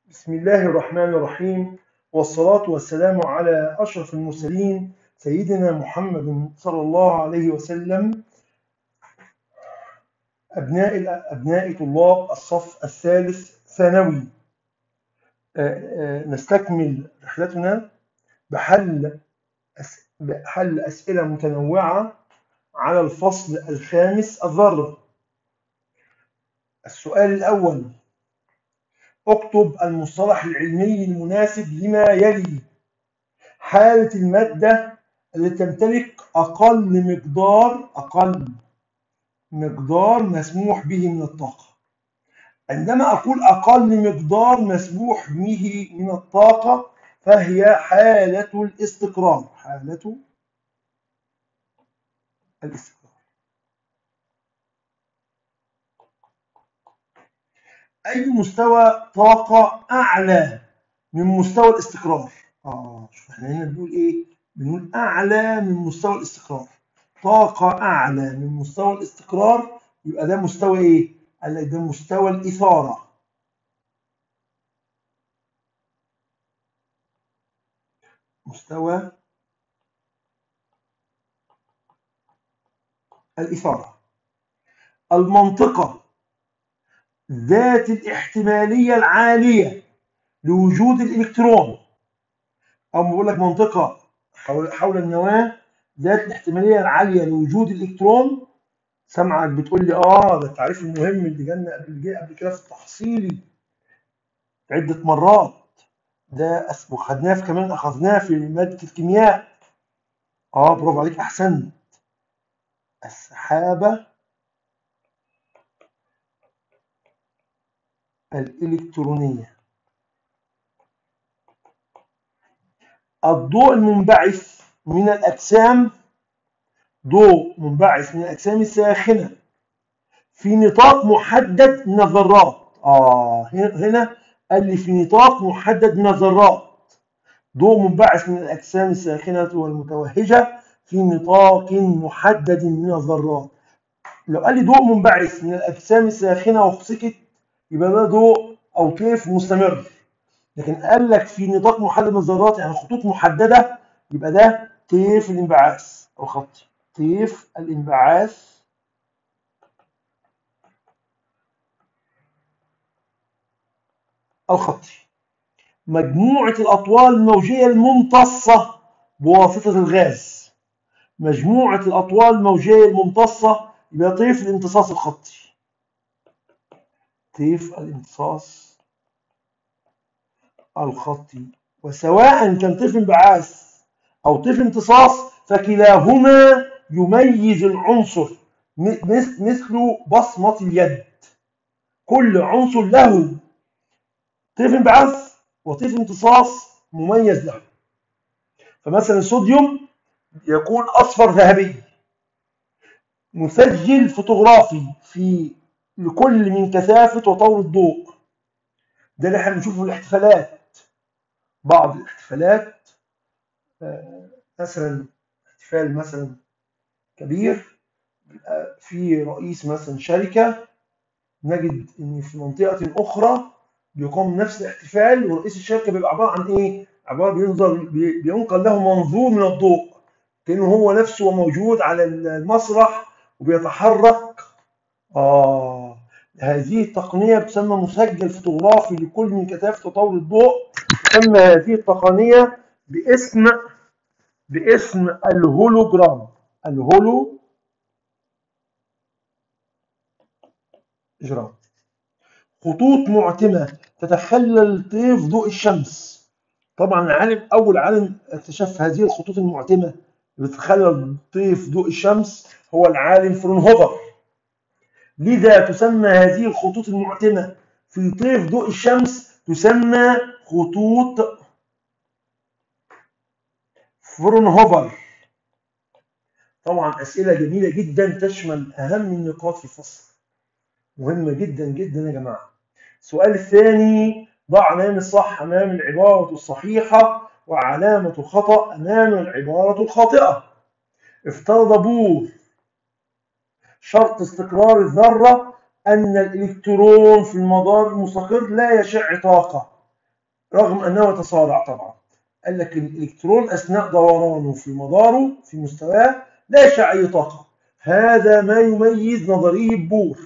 بسم الله الرحمن الرحيم والصلاة والسلام على أشرف المرسلين سيدنا محمد صلى الله عليه وسلم أبناء أبناء طلاب الصف الثالث ثانوي آه، آه، نستكمل رحلتنا بحل أس- بحل أسئلة متنوعة على الفصل الخامس الذرة السؤال الأول اكتب المصطلح العلمي المناسب لما يلي حالة المادة التي تمتلك أقل مقدار أقل مقدار مسموح به من الطاقة عندما أقول أقل مقدار مسموح به من الطاقة فهي حالة الاستقرار حالة الاستقرار أي مستوى طاقة أعلى من مستوى الاستقرار آه شوف احنا هنا بنقول إيه؟ بنقول أعلى من مستوى الاستقرار طاقة أعلى من مستوى الاستقرار يبقى ده مستوى إيه؟ قال لك ده مستوى الإثارة مستوى الإثارة المنطقة ذات الاحتمالية العالية لوجود الإلكترون أو بقول لك منطقة حول حول النواة ذات الاحتمالية العالية لوجود الإلكترون سامعك بتقول لي آه ده التعريف المهم اللي جالنا قبل جه قبل كده في التحصيلي عدة مرات ده أس- وخدناه في كمان أخذناه في مادة الكيمياء آه برافو عليك أحسنت السحابة الإلكترونية الضوء المنبعث من الأجسام ضوء منبعث من الأجسام الساخنة في نطاق محدد من الذرات آه هنا هنا قال لي في نطاق محدد من الذرات ضوء منبعث من الأجسام الساخنة والمتوهجة في نطاق محدد من الذرات لو قال لي ضوء منبعث من الأجسام الساخنة وسكت يبقى ده ضوء أو طيف مستمر لكن قال لك في نطاق محدد من الذرات يعني خطوط محددة يبقى ده طيف الانبعاث أو خطي طيف الانبعاث الخطي مجموعة الأطوال الموجية الممتصة بواسطة الغاز مجموعة الأطوال الموجية الممتصة يبقى طيف الامتصاص الخطي طيف الامتصاص الخطي وسواء كان طيف انبعاث أو طيف امتصاص فكلاهما يميز العنصر م- مث- مثل بصمة اليد كل عنصر له طيف انبعاث وطيف امتصاص مميز له فمثلا الصوديوم يكون أصفر ذهبي مسجل فوتوغرافي في لكل من كثافة وطول الضوء ده اللي احنا بنشوفه في الاحتفالات بعض الاحتفالات آه، مثلا احتفال مثلا كبير بيبقى في رئيس مثلا شركة نجد ان في منطقة اخرى بيقام نفس الاحتفال ورئيس الشركة بيبقى عبارة عن ايه؟ عبارة بينظر بي- بينقل له منظور من الضوء كأنه هو نفسه موجود على المسرح وبيتحرك آه هذه التقنية تسمى مسجل فوتوغرافي لكل من كثافة وطول الضوء تسمى هذه التقنية باسم باسم الهولوجرام الهولو جرام خطوط معتمة تتخلل طيف ضوء الشمس طبعا العالم أول عالم اكتشف هذه الخطوط المعتمة اللي بتتخلل طيف ضوء الشمس هو العالم فرونهوفر لذا تسمى هذه الخطوط المعتمة في طيف ضوء الشمس تسمى خطوط فرونهوفر طبعا أسئلة جميلة جدا تشمل أهم النقاط في الفصل مهمة جدا جدا يا جماعة السؤال الثاني ضع علامة الصح أمام العبارة الصحيحة وعلامة الخطأ أمام العبارة الخاطئة افترض بور شرط استقرار الذرة أن الإلكترون في المدار المستقر لا يشع طاقة رغم أنه يتصارع طبعا قال لك الإلكترون أثناء دورانه في مداره في مستواه لا يشع أي طاقة هذا ما يميز نظرية بور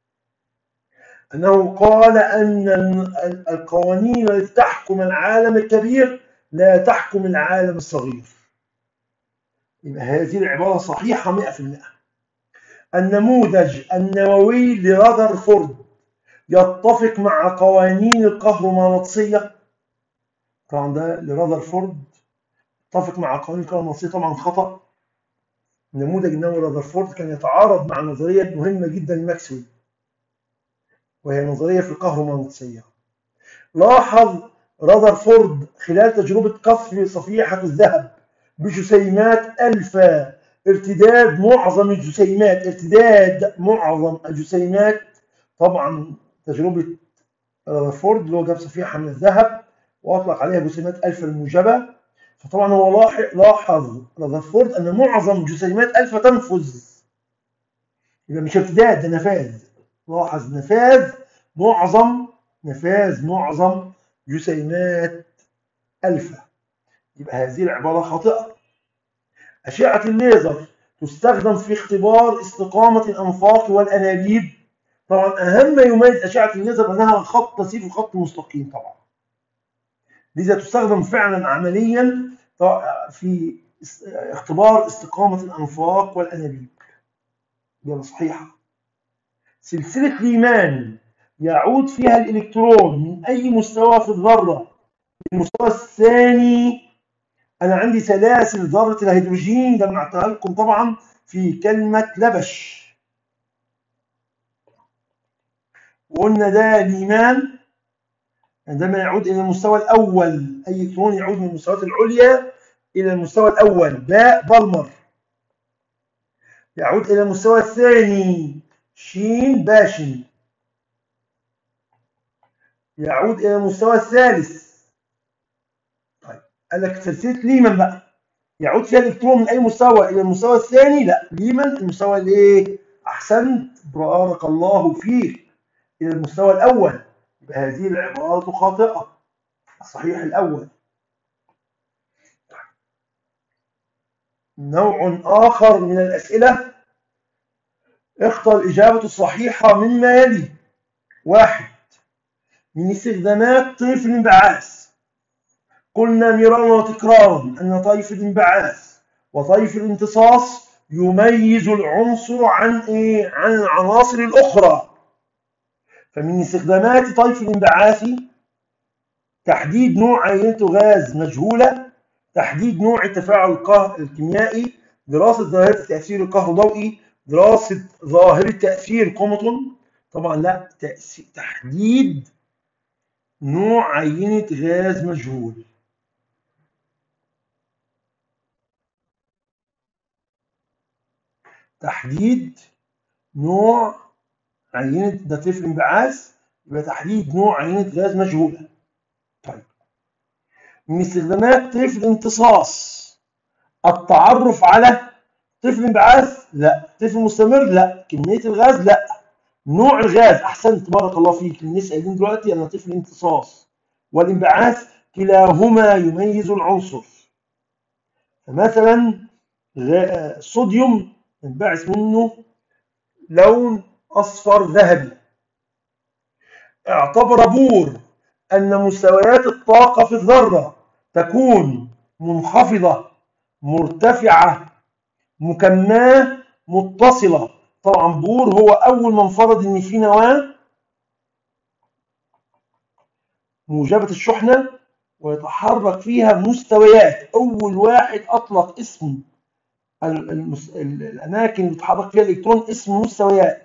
أنه قال أن القوانين التي تحكم العالم الكبير لا تحكم العالم الصغير يبقى هذه العبارة صحيحة 100% النموذج النووي لرذرفورد يتفق مع قوانين الكهرومغناطيسية طبعا ده لرذرفورد اتفق مع قوانين الكهرومغناطيسية طبعا خطأ النموذج النووي رذرفورد كان يتعارض مع نظرية مهمة جدا لماكسويل وهي نظرية في الكهرومغناطيسية لاحظ رذرفورد خلال تجربة قصف صفيحة الذهب بجسيمات ألفا ارتداد معظم الجسيمات ارتداد معظم الجسيمات طبعا تجربة رذرفورد اللي هو جاب صفيحة من الذهب وأطلق عليها جسيمات ألفا الموجبة فطبعا هو لاحظ رذرفورد أن معظم جسيمات ألفا تنفذ يبقى مش ارتداد ده نفاذ لاحظ نفاذ معظم نفاذ معظم جسيمات ألفا يبقى هذه العبارة خاطئة أشعة الليزر تستخدم في اختبار استقامة الأنفاق والأنابيب طبعا أهم ما يميز أشعة الليزر أنها خط نسيف وخط مستقيم طبعا لذا تستخدم فعلا عمليا في اختبار استقامة الأنفاق والأنابيب يلا صحيحة سلسلة ليمان يعود فيها الإلكترون من أي مستوى في الذرة المستوى الثاني أنا عندي سلاسل ذرة الهيدروجين جمعتها لكم طبعا في كلمة لبش وقلنا ده ليمان عندما يعود إلى المستوى الأول أي إلكترون يعود من المستويات العليا إلى المستوى الأول باء بالمر يعود إلى المستوى الثاني شين باشن يعود إلى المستوى الثالث طيب قال لك سلسلة ليمان بقى يعود فيها الإلكترون من أي مستوى إلى المستوى الثاني لا ليمان المستوى الإيه أحسنت بارك الله فيك إلى المستوى الأول يبقى هذه العبارة خاطئة الصحيح الأول نوع آخر من الأسئلة اختر الإجابة الصحيحة مما يلي واحد من استخدامات طيف الانبعاث قلنا مرارا وتكرارا أن طيف الانبعاث وطيف الامتصاص يميز العنصر عن إيه؟ عن العناصر الأخرى فمن استخدامات طيف الانبعاث تحديد نوع عينة غاز مجهولة تحديد نوع التفاعل الكيميائي دراسة ظاهرة التأثير الكهروضوئي دراسة ظاهرة تأثير كوموتون طبعا لا تحديد نوع عينة غاز مجهول تحديد نوع عينة ده طفل انبعاث يبقى تحديد نوع عينة غاز مجهولة طيب من استخدامات طفل امتصاص التعرف على طفل انبعاث لا طفل مستمر لا كمية الغاز لا نوع الغاز احسنت بارك الله فيك الناس قايلين دلوقتي انا طفل امتصاص والانبعاث كلاهما يميز العنصر فمثلا الصوديوم ينبعث منه لون اصفر ذهبي اعتبر بور ان مستويات الطاقه في الذره تكون منخفضه مرتفعه مكماه متصله طبعا بور هو اول من فرض ان في نواه موجبه الشحنه ويتحرك فيها مستويات اول واحد اطلق اسم الاماكن اللي بيتحرك فيها الالكترون اسم مستويات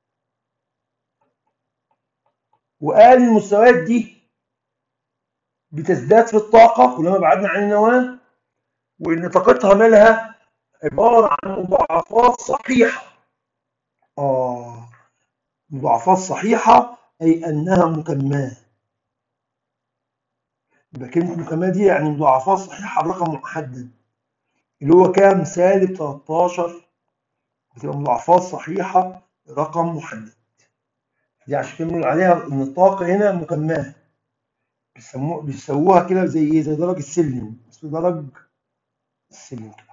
وقال المستويات دي بتزداد في الطاقه كلما بعدنا عن النواه وان طاقتها مالها عباره عن مضاعفات صحيحه اه مضاعفات صحيحه اي انها مكماه يبقى كلمه مكماه دي يعني مضاعفات صحيحه برقم محدد اللي هو كام سالب 13 بتبقى مضاعفات صحيحه رقم محدد دي عشان كده بنقول عليها ان الطاقه هنا مكماه بيسموها بيسووها كده زي ايه زي درج السلم اسمه درج السلم كده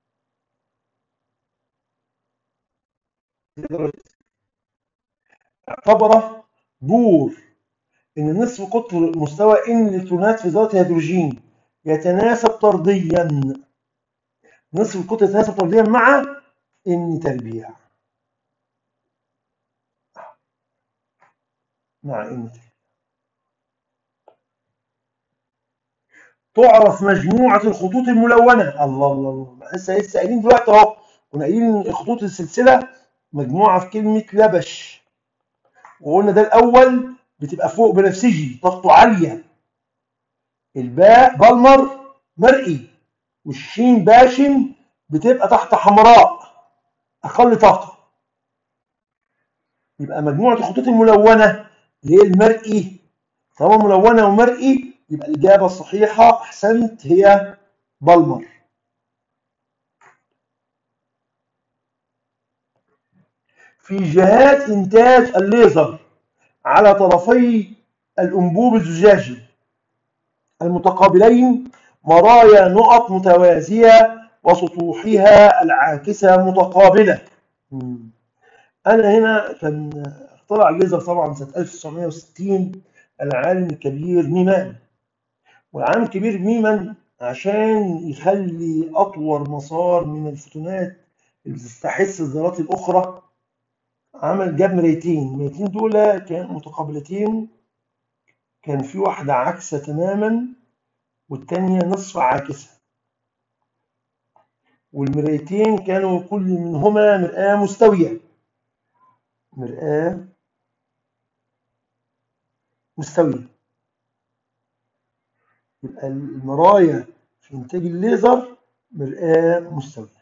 درج اعتبر بور ان نصف قطر مستوى ان الالكترونات في ذرات الهيدروجين يتناسب طرديا نصف القطر يتناسب طرديا مع ان تربيع مع ان تربيع تعرف مجموعة الخطوط الملونة الله الله الله لسه لسه قايلين دلوقتي اهو كنا قايلين خطوط السلسلة مجموعة في كلمة لبش وقلنا ده الأول بتبقى فوق بنفسجي طاقته عالية الباء بالمر مرئي والشين باشن بتبقى تحت حمراء أقل طاقة يبقى مجموعة الخطوط الملونة اللي هي المرئي طالما ملونة ومرئي يبقى الإجابة الصحيحة أحسنت هي بالمر في جهات إنتاج الليزر على طرفي الأنبوب الزجاجي المتقابلين مرايا نقط متوازية وسطوحها العاكسة متقابلة أنا هنا كان اخترع الليزر طبعا سنة 1960 العالم الكبير ميمان والعالم الكبير ميمان عشان يخلي أطول مسار من الفوتونات اللي بتستحث الذرات الأخرى عمل جاب مرايتين المرايتين دول كانوا متقابلتين كان في واحدة عاكسة تماما والتانية نصف عاكسة والمرايتين كانوا كل منهما مرآة مستوية مرآة مستوية يبقى المرايا في إنتاج الليزر مرآة مستوية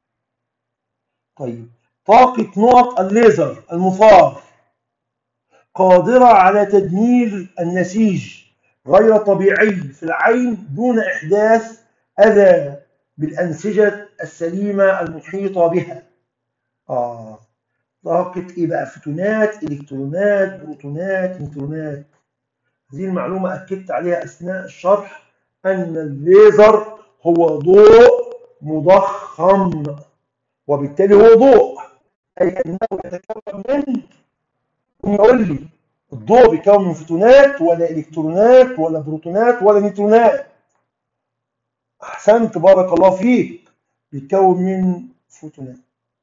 طيب طاقة نقط الليزر المثار قادرة على تدمير النسيج غير طبيعي في العين دون إحداث أذى بالأنسجة السليمة المحيطة بها. آه طاقة إيه بقى؟ فوتونات، إلكترونات، بروتونات، نيوترونات. هذه المعلومة أكدت عليها أثناء الشرح أن الليزر هو ضوء مضخم وبالتالي هو ضوء أي أنه يتكون من يقول لي الضوء بيكون من فوتونات ولا الكترونات ولا بروتونات ولا نيوترونات احسنت بارك الله فيك بيتكون من فوتونات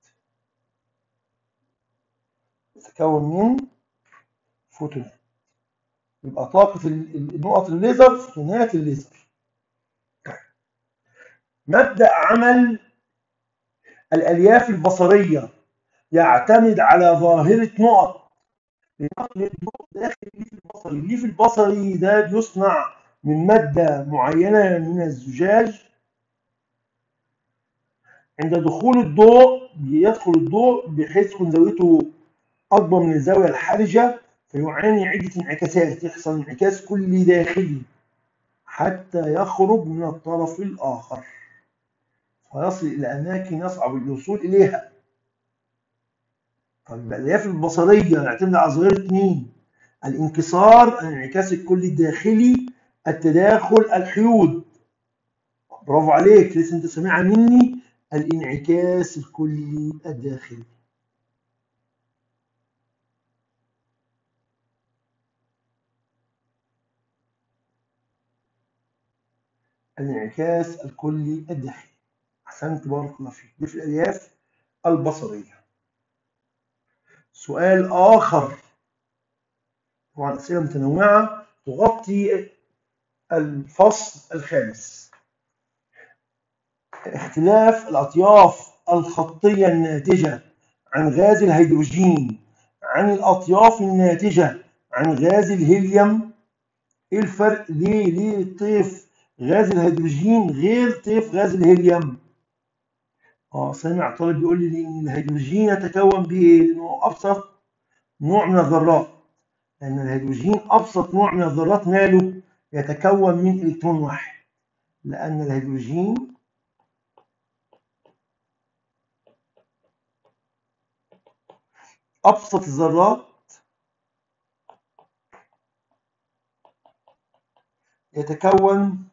يتكون من فوتونات يبقى طاقة نقط الليزر فوتونات الليزر مبدأ عمل الألياف البصرية يعتمد على ظاهرة نقط لنقل الضوء داخل الليف البصري الليف البصري ده بيصنع من مادة معينة من الزجاج عند دخول الضوء يدخل الضوء بحيث تكون زاويته أكبر من الزاوية الحرجة فيعاني عدة انعكاسات يحصل انعكاس كلي داخلي حتى يخرج من الطرف الآخر فيصل إلى أماكن يصعب الوصول إليها طب الألياف البصرية نعتمد على ظاهرة مين؟ الانكسار الانعكاس الكلي الداخلي التداخل الحيود برافو عليك لسه انت سامعها مني الانعكاس الكلي الداخلي الانعكاس الكلي الداخلي احسنت بارك الله فيك دي في الالياف البصريه سؤال اخر طبعا اسئله متنوعه تغطي الفصل الخامس اختلاف الأطياف الخطية الناتجة عن غاز الهيدروجين عن الأطياف الناتجة عن غاز الهيليوم إيه الفرق ليه ليه طيف غاز الهيدروجين غير طيف غاز الهيليوم اه سامع طالب بيقول لي ان الهيدروجين يتكون بايه لانه ابسط نوع من الذرات لان الهيدروجين ابسط نوع من الذرات ماله يتكون من الكترون واحد لان الهيدروجين ابسط الذرات يتكون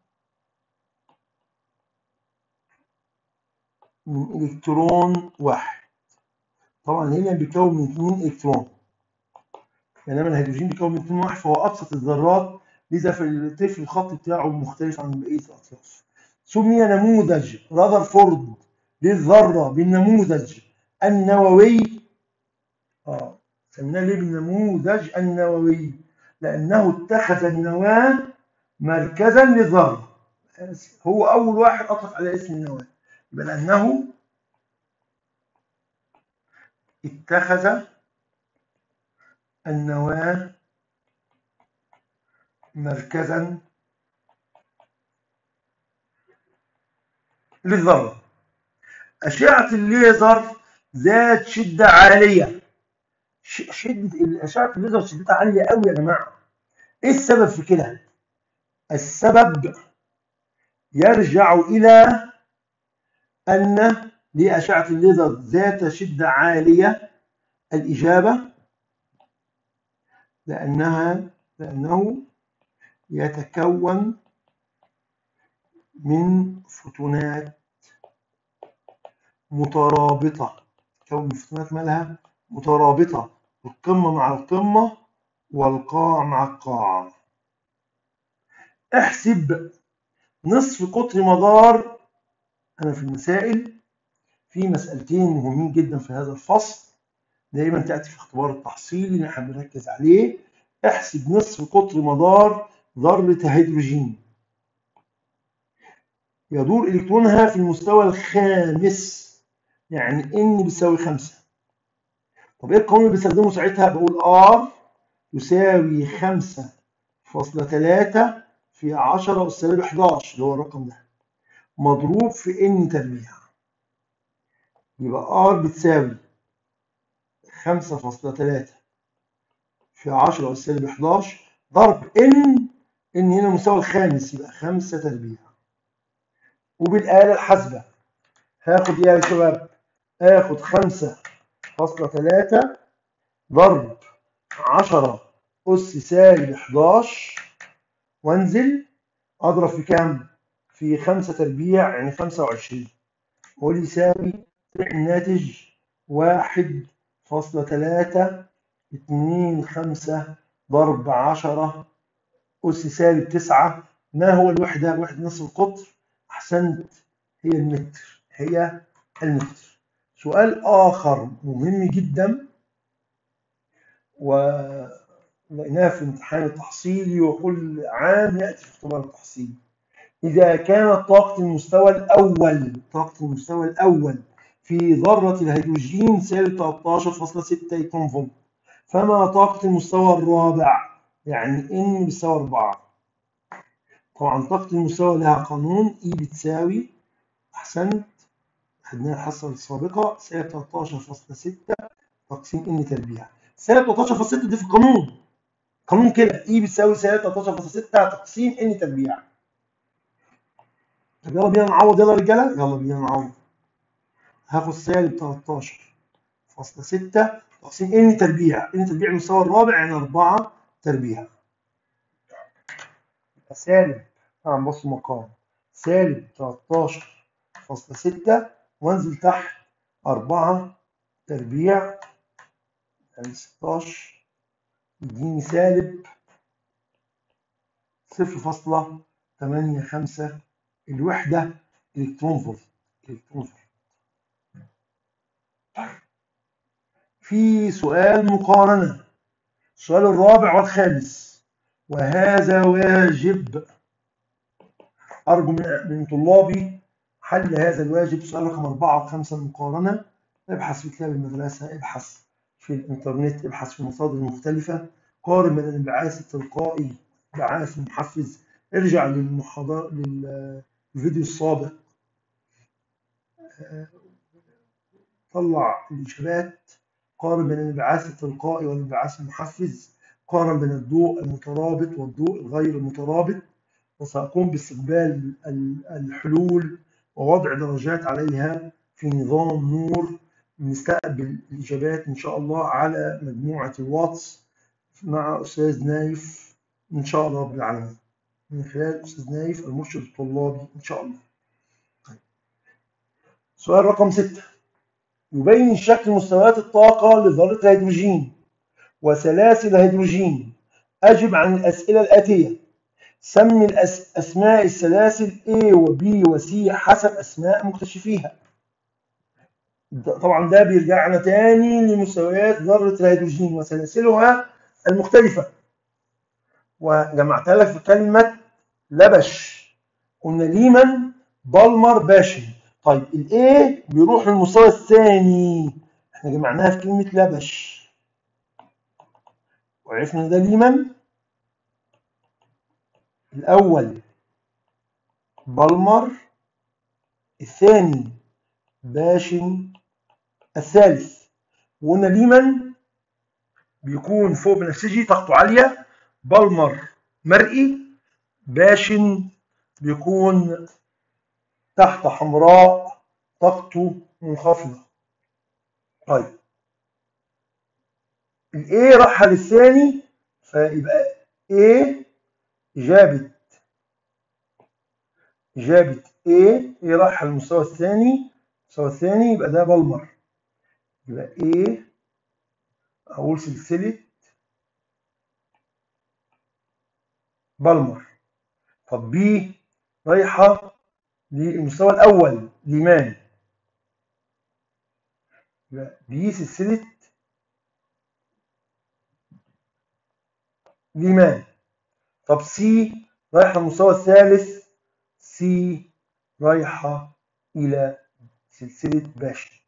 من إلكترون واحد طبعا هنا بيكون من اثنين إلكترون بينما الهيدروجين بيكون من اثنين واحد فهو أبسط الذرات لذا في الطفل الخط بتاعه مختلف عن بقية الأطراف سمي نموذج راذرفورد للذرة بالنموذج النووي اه سميناه ليه بالنموذج النووي لأنه اتخذ النواة مركزا للذرة هو أول واحد أطلق على اسم النواة بل أنه اتخذ النواة مركزا للذرة أشعة الليزر ذات شدة عالية شدة أشعة الليزر شدتها عالية قوي يا جماعة إيه السبب في كده؟ السبب يرجع إلى أن لأشعة الليزر ذات شدة عالية الإجابة لأنها لأنه يتكون من فوتونات مترابطة كون الفوتونات مالها مترابطة القمة مع القمة والقاع مع القاع احسب نصف قطر مدار أنا في المسائل في مسألتين مهمين جدا في هذا الفصل دايما تأتي في اختبار التحصيلي اللي احنا بنركز عليه احسب نصف قطر مدار ذرة هيدروجين يدور إلكترونها في المستوى الخامس يعني n بيساوي 5 طب ايه القانون اللي بستخدمه ساعتها بقول r يساوي 5.3 في 10 أس سالب 11 اللي هو الرقم ده مضروب في n تربيع يبقى r بتساوي 5.3 في 10 أس سالب 11 ضرب n n هنا المستوى الخامس يبقى 5 تربيع وبالآلة الحاسبة هاخد ايه يا شباب؟ آخد 5.3 ضرب 10 أس سالب 11 وانزل أضرب في كام؟ في 5 تربيع يعني 25 قول يساوي الناتج 1.3 2 5 ضرب 10 أس سالب 9 ما هو الوحدة؟ وحدة نصف القطر أحسنت هي المتر هي المتر سؤال آخر مهم جدا ولقيناه في امتحان التحصيلي وكل عام يأتي في اختبار التحصيلي إذا كانت طاقة المستوى الأول طاقة المستوى الأول في ذرة الهيدروجين سالب 13.6 إلكترون فولت فما طاقة المستوى الرابع يعني N بتساوي 4 طبعا طاقة المستوى لها قانون E بتساوي أحسنت خدناها الحصة السابقة سالب 13.6 تقسيم N تربيع سالب 13.6 دي في القانون قانون كده E بتساوي سالب 13.6 تقسيم N تربيع طب يلا بينا نعوض يلا يا رجالة يلا بينا نعوض هاخد سالب 13.6 تقسيم N تربيع N تربيع المستوى الرابع يعني 4 تربيع سالب طبعا بص مقام سالب 13.6 وانزل تحت 4 تربيع يعني 16 يديني سالب 0.85 الوحدة إلكترون فولت إلكترون فولت في سؤال مقارنة السؤال الرابع والخامس وهذا واجب أرجو من طلابي حل هذا الواجب سؤال رقم 4 و5 المقارنة ابحث في كتاب المدرسة ابحث في الإنترنت ابحث في مصادر مختلفة قارن بين الانبعاث التلقائي انبعاث محفز ارجع للمحاضرة للفيديو السابق طلع الإجابات قارن بين الانبعاث التلقائي والانبعاث المحفز قارن بين الضوء المترابط والضوء الغير المترابط وسأقوم باستقبال الحلول ووضع درجات عليها في نظام نور نستقبل الإجابات إن شاء الله على مجموعة الواتس مع أستاذ نايف إن شاء الله رب العالمين من خلال أستاذ نايف المرشد الطلابي إن شاء الله. طيب. سؤال رقم ستة يبين شكل مستويات الطاقة لذرة الهيدروجين وسلاسل الهيدروجين أجب عن الأسئلة الآتية سمي الأس... أسماء السلاسل A و B و C حسب أسماء مكتشفيها طبعا ده بيرجعنا تاني لمستويات ذرة الهيدروجين وسلاسلها المختلفة وجمعتها لك في كلمة لبش قلنا ليمان بالمر باشن طيب الايه بيروح للمستوى الثاني احنا جمعناها في كلمة لبش وعرفنا ده ليمان الأول بالمر الثاني باشن الثالث وقلنا ليمان بيكون فوق بنفسجي طاقته عالية بالمر مرئي باشن بيكون تحت حمراء طاقته منخفضة طيب الايه راح للثاني فيبقى ايه إجابة إجابة A إيه راح المستوى الثاني المستوى الثاني يبقى ده بالمر يبقى A أقول سلسلة بالمر طب B رايحة للمستوى الأول ليمان يبقى B سلسلة ليمان طب سي رايحة للمستوى الثالث سي رايحة إلى سلسلة باشا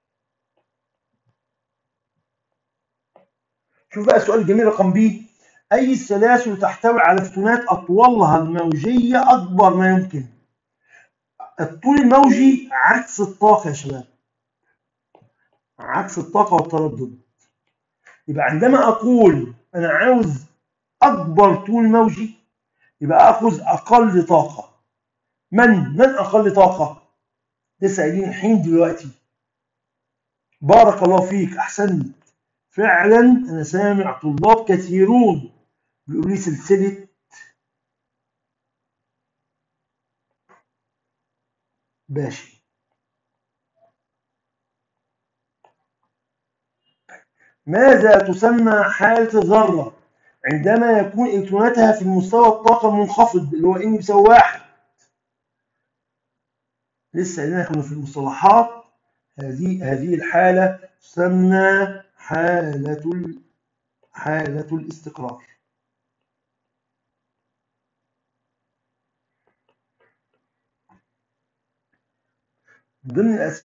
شوف بقى السؤال الجميل رقم بي أي السلاسل تحتوي على فوتونات أطولها الموجية أكبر ما يمكن الطول الموجي عكس الطاقة يا شباب عكس الطاقة والتردد يبقى عندما أقول أنا عاوز أكبر طول موجي يبقى اخذ اقل طاقه من من اقل طاقه لسه قايلين الحين دلوقتي بارك الله فيك احسنت فعلا انا سامع طلاب كثيرون بيقولوا لي سلسله باشي ماذا تسمى حالة الذرة عندما يكون الكتروناتها في مستوى الطاقة المنخفض اللي هو ان بيساوي واحد لسه قايلين كنا في المصطلحات هذه هذه الحالة تسمى حالة حالة الاستقرار ضمن الأسئلة